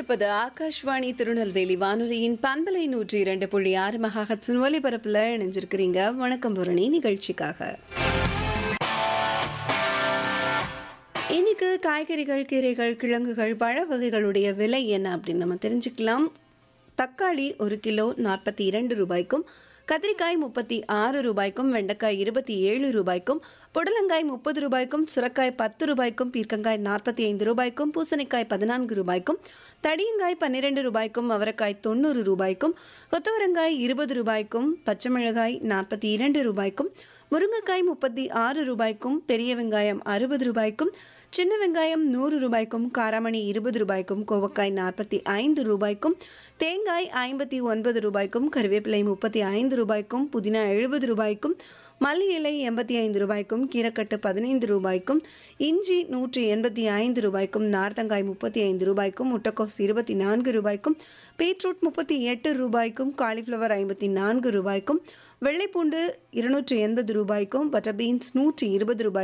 இணைந்திருப்பது ஆகாஷ்வாணி திருநெல்வேலி வானொலியின் பண்பலை நூற்றி இரண்டு புள்ளி ஆறு மகாஹட்ஸின் ஒலிபரப்பில் இணைஞ்சிருக்கிறீங்க வணக்கம் புரணி நிகழ்ச்சிக்காக இன்னைக்கு காய்கறிகள் கீரைகள் கிழங்குகள் பழ வகைகளுடைய விலை என்ன அப்படின்னு நம்ம தெரிஞ்சுக்கலாம் தக்காளி ஒரு கிலோ நாற்பத்தி இரண்டு ரூபாய்க்கும் கத்திரிக்காய் முப்பத்தி ஆறு ரூபாய்க்கும் வெண்டைக்காய் இருபத்தி ஏழு ரூபாய்க்கும் புடலங்காய் முப்பது ரூபாய்க்கும் சுரக்காய் பத்து ரூபாய்க்கும் பீர்க்கங்காய் நாற்பத்தி ஐந்து ரூபாய்க்கும் பூசணிக்காய் பதினான்கு ரூபாய்க்கும் தடியங்காய் பன்னிரெண்டு ரூபாய்க்கும் அவரைக்காய் தொண்ணூறு ரூபாய்க்கும் கொத்தவரங்காய் இருபது ரூபாய்க்கும் பச்சை மிளகாய் நாற்பத்தி இரண்டு ரூபாய்க்கும் முருங்கைக்காய் முப்பத்தி ஆறு ரூபாய்க்கும் பெரிய வெங்காயம் அறுபது ரூபாய்க்கும் சின்ன வெங்காயம் நூறு ரூபாய்க்கும் காராமணி இருபது ரூபாய்க்கும் கோவக்காய் நாற்பத்தி ஐந்து ரூபாய்க்கும் தேங்காய் ஐம்பத்தி ஒன்பது ரூபாய்க்கும் கருவேப்பிலை முப்பத்தி ஐந்து ரூபாய்க்கும் புதினா எழுபது ரூபாய்க்கும் மல்லி இலை எண்பத்தி ஐந்து ரூபாய்க்கும் கீரைக்கட்டு பதினைந்து ரூபாய்க்கும் இஞ்சி நூற்றி எண்பத்தி ஐந்து ரூபாய்க்கும் நார்த்தங்காய் முப்பத்தி ஐந்து ரூபாய்க்கும் முட்டைக்கோஸ் இருபத்தி நான்கு ரூபாய்க்கும் பீட்ரூட் முப்பத்தி எட்டு ரூபாய்க்கும் காலிஃப்ளவர் ஐம்பத்தி நான்கு ரூபாய்க்கும் வெள்ளைப்பூண்டு இருநூற்றி எண்பது ரூபாய்க்கும் பட்டர் பீன்ஸ் நூற்றி இருபது ரூபாய்